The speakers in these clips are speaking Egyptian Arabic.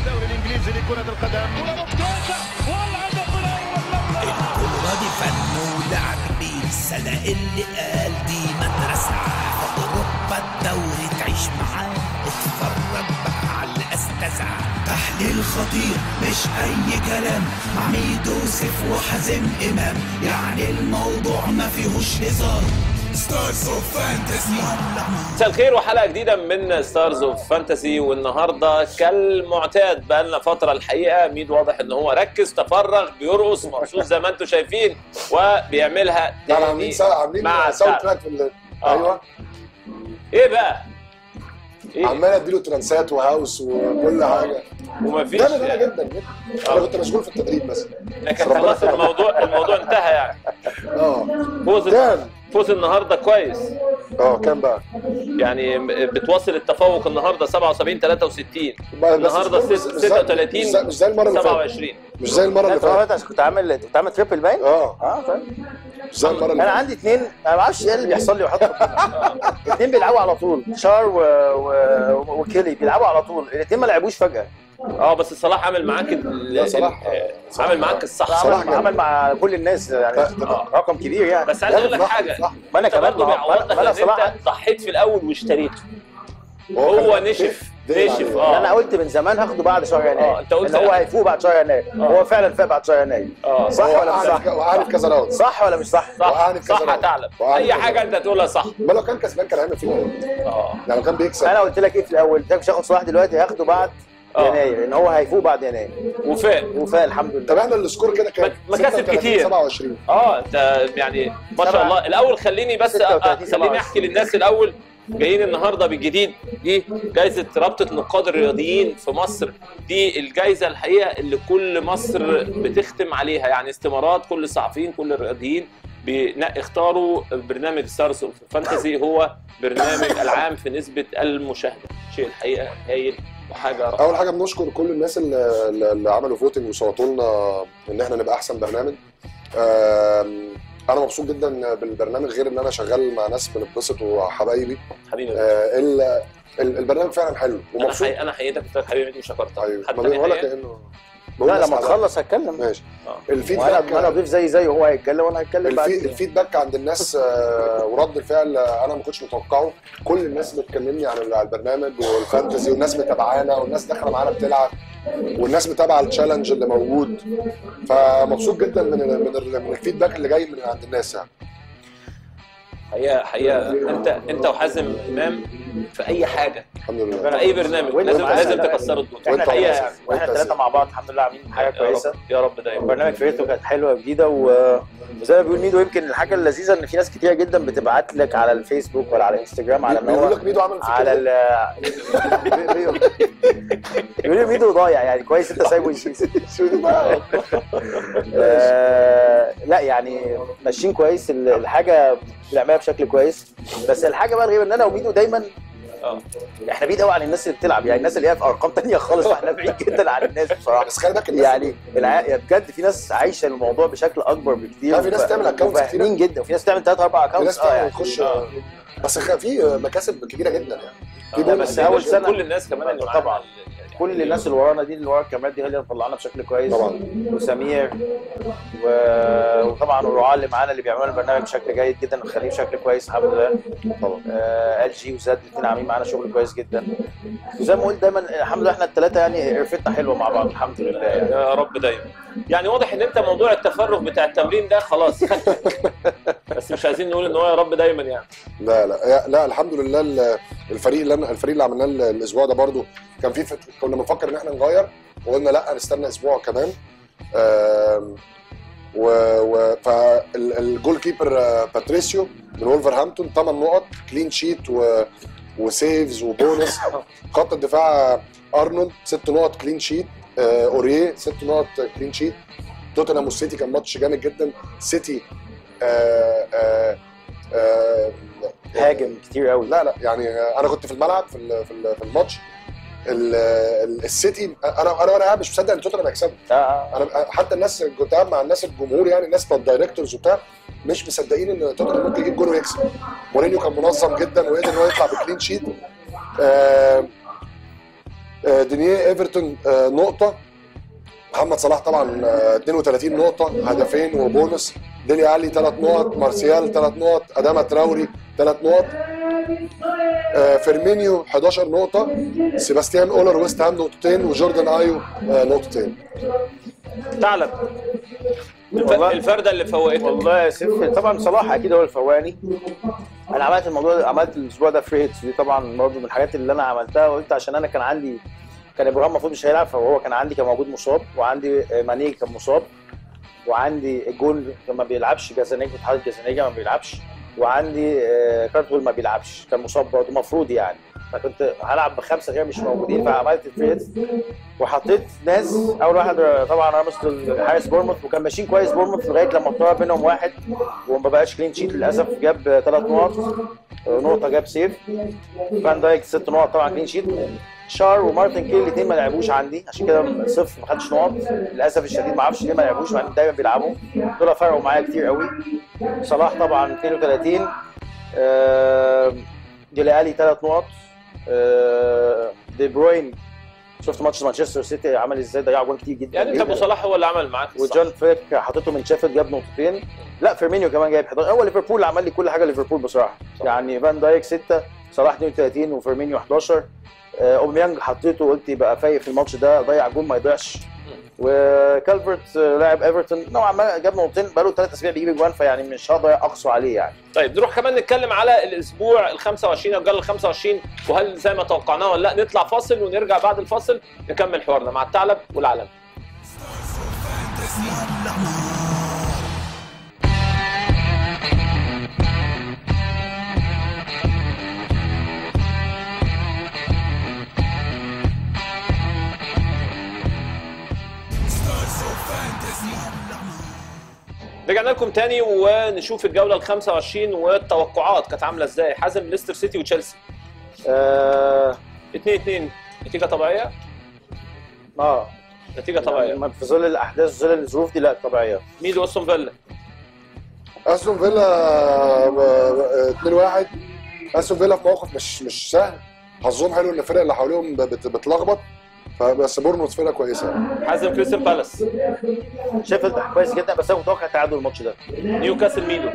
الدوري الانجليزي لكرة القدم الكورة دي فن ولعب بالسنة اللي قال دي مدرسة خد اوروبا الدوري تعيش معاه اتفرج بقى على الاستاذة تحليل خطير مش اي كلام مع ميدو سيف وحازم امام يعني الموضوع ما فيهوش هزار ستارز اوف فانتسي مساء الخير وحلقه جديده من ستارز اوف فانتسي والنهارده كالمعتاد بقى لنا فتره الحقيقه ميد واضح ان هو ركز تفرغ بيرقص مبسوط زي ما انتم شايفين وبيعملها لا تاني عاملين سا... عاملين مع ساوند التعب. تراك في ال... آه. ايوه ايه بقى؟ ايه عمال اديله ترانسات وهاوس وكل حاجه ومفيش جامد انا يعني. جدا جدا انا كنت مشغول في التدريب بس لكن ربنا خلاص يخليك. الموضوع الموضوع انتهى يعني اه فوز كام فوز النهارده كويس اه كام بقى يعني بتواصل التفوق النهارده 77 63 بقى بس النهارده مش- ست- مش زي- 36 مش زي- مش زي المره اللي فاتت 27 مش زي المره اللي لا فاتت عشان كنت عامل كنت عامل تريبل باين اه اه طيب مش زي المره اللي انا فاتت عندي اثنين انا ما اعرفش ايه اللي بيحصل لي وحط اثنين بيلعبوا على طول شار و... و... وكيلي بيلعبوا على طول الاثنين ما لعبوش فجاه اه بس صلاح عامل معاك ال- لا، صلاح- ال- صلاح- عامل معاك الصح صلاح عمل, جامد. عمل مع كل الناس يعني لا، ده- آه. رقم كبير يعني بس عايز اقول لك صح- حاجه صح. ما انا انت كمان برضه ما ما بيعوض انا, ما أنا لك ان صلاح انت ضحيت في الاول واشتريته كان هو ده- نشف ده نشف يعني- اه انا قلت من زمان هاخده بعد شهر يناير آه، أنت قلت ان هو لا. هيفوق بعد شهر يناير هو فعلا فاق بعد شهر يناير اه صح هو ولا مش قاعد صح؟ في- وقاعد في كذا راوند صح ولا مش صح؟ صح وقعني في كذا صح راوند. هتعلم وقعني اي في كذا حاجه انت تقولها صح ما لو كان كسبان كان هيعمل فينا ايه؟ اه يعني لو كان بيكسب انا قلت لك ايه في الاول؟ قلت لك مش هاخد صلاح دلوقتي هاخده بعد آه. يناير ان هو هيفوق بعد يناير وفاق وفاق الحمد لله تابعنا السكور كده كام؟ مكاسب 36 كتير. 27 اه انت يعني ما شاء سبعة. الله الاول خليني بس 36 أ- خليني 27. احكي للناس الاول جايين النهارده بالجديد دي جائزه رابطه نقاد الرياضيين في مصر دي الجائزه الحقيقه اللي كل مصر بتختم عليها يعني استمارات كل الصحفيين كل الرياضيين بينا- اختاروا برنامج ستارز اوف فانتسي هو برنامج العام في نسبه المشاهده شيء الحقيقه هايل وحاجه رائعه اول حاجه بنشكر كل الناس اللي, اللي عملوا فوتنج وصوتوا لنا ان احنا نبقى احسن برنامج آم، انا مبسوط جدا بالبرنامج غير ان انا شغال مع ناس بنتبسط وحبايبي حبيبي آه، ال- ال- البرنامج فعلا حلو انا ومبسوط حقيقة انا حقيقتك قلت لك حبيبي انت مش شكرتك ايوه حد ما تاني بين ولا حقيقة؟ كانه بقول لا ناس لما على- تخلص هتكلم ماشي آه. وانا الفيدباك انا اضيف زي زي وهو هيتكلم وانا هتكلم بعد الفي- الفيدباك عند الناس آه، ورد الفعل آه، انا ما كنتش متوقعه كل الناس بتكلمني عن على البرنامج والفانتزي والناس متابعانا والناس داخله معانا بتلعب والناس متابعه التشالنج اللي موجود فمبسوط جدا من ال من, ال من الفيدباك اللي جاي من عند الناس يعني حقيقة حقيقة انت انت وحازم امام في اي حاجة الحمد لله في اي برنامج وانت لازم معانا. لازم تكسروا الدنيا احنا وانت حقيقة وحازم. يعني واحنا وانت الثلاثه زي- مع بعض الحمد لله عاملين حاجه يا رب كويسه يا رب دايما البرنامج فرقته كانت حلوه جديده و- وزي ما بيقول ميدو يمكن الحاجه اللذيذه ان في ناس كتير جدا بتبعت لك على الفيسبوك ولا على الانستجرام على ان بيقول هو لك ميدو عمل فيك على كده. ال بيقول لي ميدو ضايع يعني كويس انت سايبه يشيل شو ده بقى؟ آه، لا يعني ماشيين كويس ال- الحاجه بنعملها بشكل كويس بس الحاجه بقى الغريبه ان انا وميدو دايما اه احنا بعيد قوي عن الناس اللي بتلعب يعني الناس اللي هي في ارقام تانية خالص فاحنا بعيد جدا عن الناس بصراحه بس خلي بالك الناس يعني الع... يعني بجد في ناس عايشه الموضوع بشكل اكبر بكتير لا، في ناس وف- تعمل accounts وفاهمين جدا وفي ناس تعمل ثلاث اربع في اكونتس ناس اه تعمل يعني تخش آه. بس خ- في مكاسب كبيره جدا يعني في لا، بونص بس أول اول سنة- سنة كل الناس كمان اللي معانا طبعا. يعني كل الناس اللي ورانا دي اللي ورا الكاميرات دي هي اللي طلعنا بشكل كويس طبعا. وسمير و... وطبعا الرعاة اللي معانا اللي بيعملوا البرنامج بشكل جيد جدا ومخليه بشكل كويس الحمد لله طبعا ال جي وزاد الاثنين عاملين معانا شغل كويس جدا وزي ما قلت دايما الحمد لله احنا الثلاثه يعني عرفتنا حلوه مع بعض الحمد لله يعني يا رب دايما يعني واضح ان انت موضوع التفرغ بتاع التمرين ده خلاص بس مش عايزين نقول ان هو يا رب دايما يعني لا لا لا الحمد لله ال- الفريق اللي أنا الفريق اللي عملناه ال- الاسبوع ده برضو كان في فت... كنا بنفكر ان احنا نغير وقلنا لا نستنى اسبوع كمان آم، و, و... فالجول كيبر آه، باتريسيو من وولفرهامبتون 8 نقط كلين شيت و... وسيفز وبونس خط الدفاع آه، ارنولد 6 نقط كلين شيت آه، اوريه 6 نقط كلين شيت توتنهام والسيتي كان ماتش جامد جدا سيتي آه آه آه هاجم كتير قوي لا لا يعني انا كنت في الملعب في ال- في ال- في الماتش ال- ال- السيتي انا انا وانا قاعد مش مصدق ان توتنهام هيكسبوا آه، آه. انا حتى الناس كنت قاعد مع الناس الجمهور يعني الناس بتوع الدايركتورز وبتاع مش مصدقين ان توتنهام ممكن يجيب جول ويكسب مورينيو كان منظم جدا وقدر ان هو يطلع بكلين شيت آه آه، دينيه ايفرتون آه، نقطه محمد صلاح طبعا آه، 32 نقطه هدفين وبونص ديلي علي ثلاث نقط مارسيال ثلاث نقط اداما تراوري ثلاث نقط آه، فيرمينيو 11 نقطه سيباستيان اولر ويست هام نقطتين وجوردن ايو آه، نقطتين ثعلب الف- والله- الفرده اللي فوقتك والله يا سيف طبعا صلاح اكيد هو الفواني انا عملت الموضوع ده عملت الاسبوع ده فري هيتس دي طبعا برضه من الحاجات اللي انا عملتها وقلت عشان انا كان عندي كان ابراهيم المفروض مش هيلعب فهو كان عندي كان موجود مصاب وعندي آه، ماني كان مصاب وعندي الجون ما بيلعبش جازانيجا اتحاد جازانيجا ما بيلعبش وعندي آه، كارتول ما بيلعبش كان مصاب برضه المفروض يعني فكنت هلعب بخمسه غير مش موجودين فعملت الفري هيتس وحطيت ناس اول واحد طبعا راموس حارس بورموث وكان ماشيين كويس بورموث لغايه لما اتطرد منهم واحد وما بقاش كلين شيت للاسف جاب ثلاث نقط نقطه جاب سيف فان دايك ست نقط طبعا كلين شيت شار ومارتن كيل الاثنين ما لعبوش عندي عشان كده صفر ما خدش نقط للاسف الشديد ما اعرفش ليه ما لعبوش مع إن دايما بيلعبوا دول فرقوا معايا كتير قوي صلاح طبعا 32 آه، ديلي الي ثلاث نقط آه، دي بروين شفت ماتش مانشستر سيتي عمل ازاي ضيع جوان كتير جدا يعني انت ابو صلاح هو اللي عمل معاك الصح. وجون فيك حطيته من شيفيلد جاب نقطتين لا فيرمينيو كمان جايب 11 هو ليفربول عمل لي كل حاجه ليفربول بصراحه صح. يعني فان دايك 6 صلاح 32 وفيرمينيو 11 آه، اوباميانج حطيته قلت يبقى فايق في الماتش ده ضيع جون ما يضيعش وكالفرت آه، لاعب ايفرتون نوعا ما جاب نقطتين بقاله ثلاث اسابيع بيجيب جوان فيعني مش هقدر اقصى عليه يعني طيب نروح كمان نتكلم على الاسبوع ال 25 او الجوله ال 25 وهل زي ما توقعناه ولا لا نطلع فاصل ونرجع بعد الفاصل نكمل حوارنا مع الثعلب والعلم رجعنا لكم تاني ونشوف الجوله ال 25 والتوقعات كانت عامله ازاي حازم ليستر سيتي وتشيلسي اه 2 2 نتيجه طبيعيه اه نتيجه طبيعيه يعني في ظل الاحداث في ظل الظروف دي لا طبيعيه ميدو استون فيلا استون فيلا آه، 2 1 استون فيلا في موقف مش مش سهل حظهم حلو ان الفرق اللي حواليهم بت- بتلخبط فبس بورنموث فرقه كويسه يعني. حازم كريستال بالاس شيفيلد كويس جدا بس انا متوقع تعادل الماتش ده نيوكاسل ميدو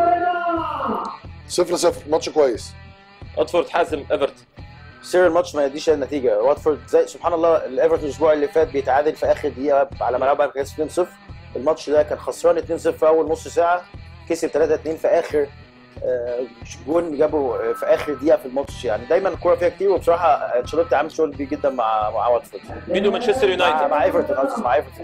0 0 ماتش كويس اوتفورد حازم ايفرتون سير الماتش ما يديش النتيجه واتفورد زي سبحان الله الايفرتون الاسبوع اللي فات بيتعادل في اخر دقيقه على ملعبها كاس 2-0 الماتش ده كان خسران 2-0 في اول نص ساعه كسب 3-2 في اخر آه، جون جابه في اخر دقيقه في الماتش يعني دايما الكوره فيها كتير وبصراحه انشيلوتي عامل شغل كبير جدا مع مع واتفورد ميدو مانشستر مع, يونايتد مع ايفرتون قصدي مع ايفرتون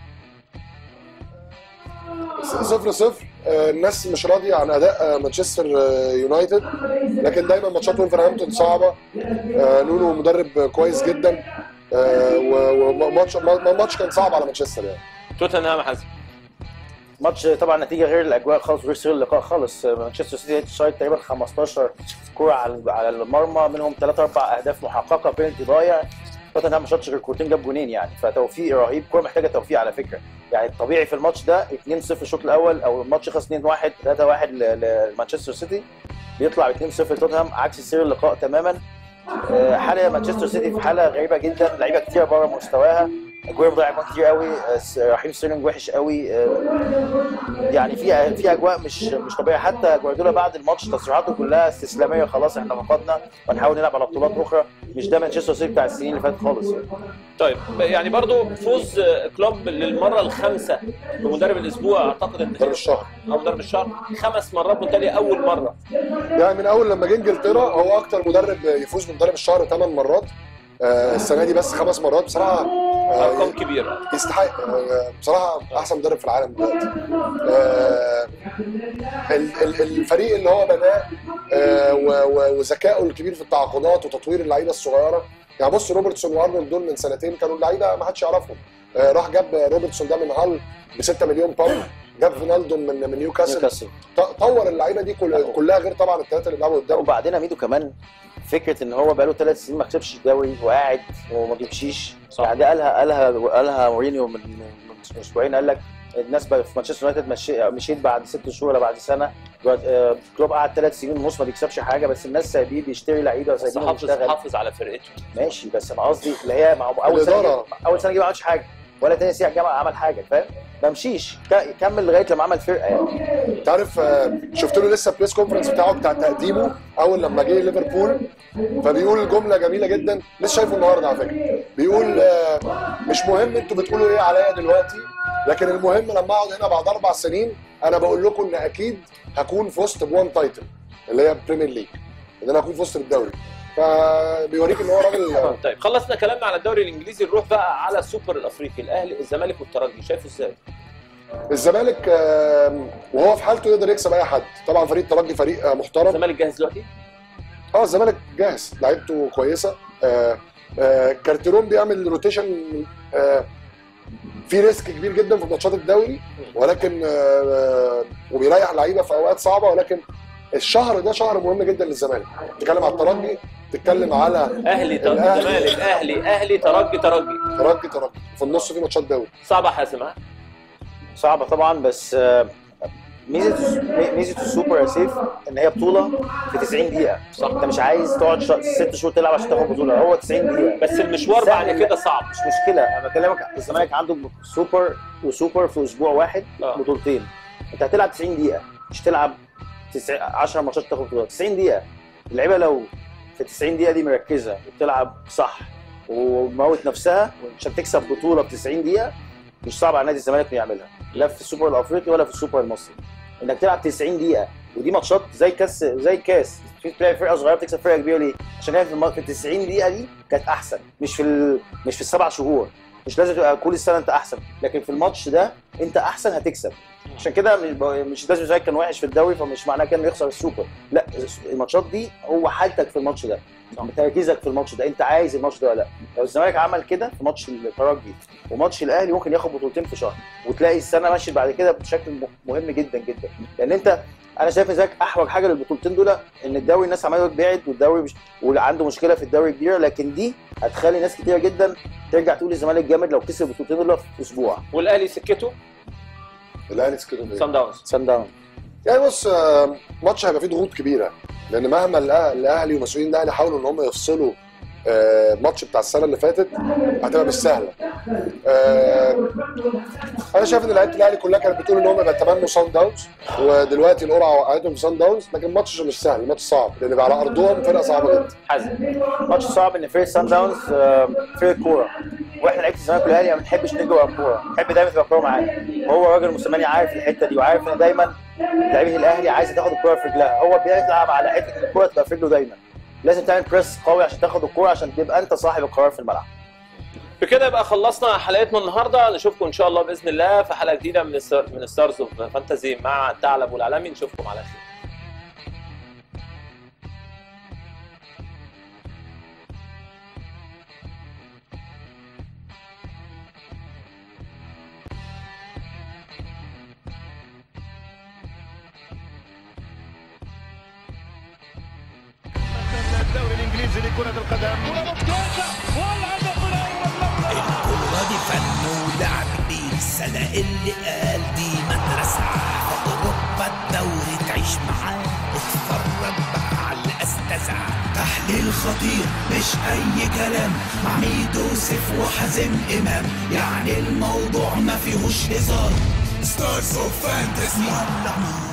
0 0 الناس مش راضيه عن اداء آه، مانشستر آه، يونايتد لكن دايما ماتشات ولفرهامبتون صعبه آه، نونو مدرب كويس جدا آه، و- وماتش ما- ماتش كان صعب على مانشستر يعني توتنهام حازم ماتش طبعا نتيجه غير الاجواء خالص غير سير اللقاء خالص مانشستر سيتي شايط تقريبا 15 كوره على على المرمى منهم 3 4 اهداف محققه بينالتي ضايع توتنهام ما شاطش غير كورتين جاب جونين يعني فتوفيق رهيب كوره محتاجه توفيق على فكره يعني الطبيعي في الماتش ده 2-0 الشوط الاول او الماتش خلص 2-1 3-1 ل- لمانشستر سيتي بيطلع 2-0 لتوتنهام عكس سير اللقاء تماما آه، حاله مانشستر سيتي في حاله غريبه جدا لعيبه كتير بره مستواها اجوان ضيع جوان كتير قوي آه، س- رحيم ستيرلينج وحش قوي آه، يعني في في اجواء مش مش طبيعيه حتى جوارديولا بعد الماتش تصريحاته كلها استسلاميه خلاص احنا فقدنا ونحاول نلعب على بطولات اخرى مش ده مانشستر سيتي بتاع السنين اللي فاتت خالص يعني. طيب يعني برضو فوز آه، كلوب للمره الخامسه بمدرب الاسبوع اعتقد ان مدرب الشهر او مدرب الشهر خمس مرات متتاليه اول مره يعني من اول لما جه انجلترا هو اكتر مدرب يفوز بمدرب الشهر ثمان مرات آه، السنه دي بس خمس مرات بصراحه آه، ارقام كبيره يستحق آه، بصراحه احسن مدرب في العالم دلوقتي آه، ال- ال- الفريق اللي هو بناه آه، و- و- وذكائه الكبير في التعاقدات وتطوير اللعيبه الصغيره يعني بص روبرتسون وارنولد دول من سنتين كانوا اللعيبه ما حدش يعرفهم آه، راح جاب روبرتسون ده من هال ب 6 مليون باوند جاب فينالدو من من نيوكاسل نيوكاسل ط- طور اللعيبه دي كل- كلها غير طبعا الثلاثه اللي بيلعبوا قدامه وبعدين ميدو كمان فكره ان هو بقاله ثلاث سنين ما كسبش الدوري وقاعد وما بيمشيش صح. يعني ده قالها قالها قالها مورينيو من من اسبوعين قال لك الناس بقى في مانشستر يونايتد مشي- مشيت بعد ست شهور ولا بعد سنه جواد- آه، كلوب قعد ثلاث سنين ونص ما بيكسبش حاجه بس الناس سايبيه بيشتري لعيبه بس وسايبينه حافظ يشتغل حافظ على فرقته ماشي بس انا قصدي اللي هي مع اول سنه الإدارة. جه- اول سنه جه ما عملش حاجه ولا تاني سنه جه عمل حاجه فاهم ما مشيش ك- كمل لغايه لما عمل فرقه يعني انت عارف آه، شفت له لسه بريس كونفرنس بتاعه بتاع تقديمه اول لما جه ليفربول فبيقول جمله جميله جدا لسه شايفه النهارده على فكره بيقول آه، مش مهم انتوا بتقولوا ايه عليا دلوقتي لكن المهم لما اقعد هنا بعد اربع سنين انا بقول لكم ان اكيد هكون فزت بوان تايتل اللي هي بريمير ليج ان انا هكون فزت بالدوري فبيوريك ان هو راجل آه، طيب خلصنا كلامنا على الدوري الانجليزي نروح بقى على السوبر الافريقي الاهلي الزمالك والترجي شايفه ازاي؟ الزمالك آه، وهو في حالته يقدر يكسب اي حد طبعا فريق الترجي فريق آه، محترم الزمالك جاهز دلوقتي؟ اه الزمالك جاهز لعيبته كويسه آه آه كارتيرون بيعمل روتيشن آه في ريسك كبير جدا في ماتشات الدوري ولكن آه آه، وبيريح لعيبه في اوقات صعبه ولكن الشهر ده شهر مهم جدا للزمالك تتكلم على الترجي تتكلم على اهلي تر- الأهلي. زمالك اهلي اهلي ترجي ترجي ترجي ترجي في النص في ماتشات دوري صعبه يا حازم ها؟ صعبه طبعا بس آه، ميزه ميزه السوبر يا سيف ان هي بطوله في 90 دقيقه صح انت مش عايز تقعد ش- ست شهور تلعب عشان تاخد بطوله هو 90 دقيقه بس المشوار سهل. بعد كده صعب مش مشكله انا بكلمك الزمالك عنده سوبر وسوبر في اسبوع واحد آه. بطولتين انت هتلعب 90 دقيقه مش تلعب 10 ماتشات تاخد بطوله 90 دقيقه اللعيبه لو في 90 دقيقه دي مركزه وبتلعب صح وموت نفسها عشان تكسب بطوله في 90 دقيقه مش صعب على نادي الزمالك انه يعملها لا في السوبر الافريقي ولا في السوبر المصري انك تلعب 90 دقيقه ودي ماتشات زي كاس زي كاس في تلاقي فرقه صغيره بتكسب فرقه كبيره ليه؟ عشان هي في الم- في ال 90 دقيقه دي كانت احسن مش في ال... مش في السبع شهور مش لازم تبقى كل السنه انت احسن لكن في الماتش ده انت احسن هتكسب عشان كده مش ب- مش لازم الزمالك كان وحش في الدوري فمش معناه كده انه يخسر السوبر لا الماتشات دي هو حالتك في الماتش ده تركيزك في الماتش ده انت عايز الماتش ده ولا لا لو الزمالك عمل كده في ماتش الترجي وماتش الاهلي ممكن ياخد بطولتين في شهر وتلاقي السنه ماشيه بعد كده بشكل م- مهم جدا جدا لان انت انا شايف ان ذاك احوج حاجه للبطولتين دول ان الدوري الناس عماله تبعد والدوري مش واللي عنده مشكله في الدوري كبيره لكن دي هتخلي ناس كتيره جدا ترجع تقول الزمالك جامد لو كسب البطولتين دول في اسبوع والاهلي سكته الاهلي كده سان داونز سان داون يعني بص آه، ماتش هيبقى فيه ضغوط كبيره لان مهما الأه- الاهلي ومسؤولين الاهلي حاولوا ان هم يفصلوا آه، الماتش بتاع السنه اللي فاتت هتبقى مش سهله. آه، انا شايف ان لعيبه الاهلي كلها كانت بتقول ان هم بيتمنوا سان داونز ودلوقتي القرعه وقعتهم في سان داونز لكن الماتش مش سهل الماتش صعب لان بقى على ارضهم فرقه صعبه جدا. حازم ماتش صعب ان فريق سان داونز آه، فريق كوره واحنا لعيبه الزمالك والاهلي ما بنحبش نجري ورا الكوره بنحب دايما تبقى الكوره معانا وهو راجل موسيماني عارف الحته دي وعارف ان دايما لعيبه الاهلي عايزه تاخد الكوره في رجلها هو بيلعب على حته ان الكوره تبقى في رجله دايما لازم تعمل بريس قوي عشان تاخد الكوره عشان تبقى انت صاحب القرار في الملعب بكده يبقى خلصنا حلقتنا النهارده نشوفكم ان شاء الله باذن الله في حلقه جديده من ستار من ستارز اوف فانتزي مع الثعلب والعالمي نشوفكم على خير الدوري الانجليزي لكرة القدم الكورة دي فن ولعب بيرسالة اللي قال دي مدرسة في أوروبا الدوري تعيش معاه اتفرج بقى على الأستاذة تحليل خطير مش أي كلام مع ميدو سيف وحازم إمام يعني الموضوع ما فيهوش هزار ستارز اوف فانتسي يلا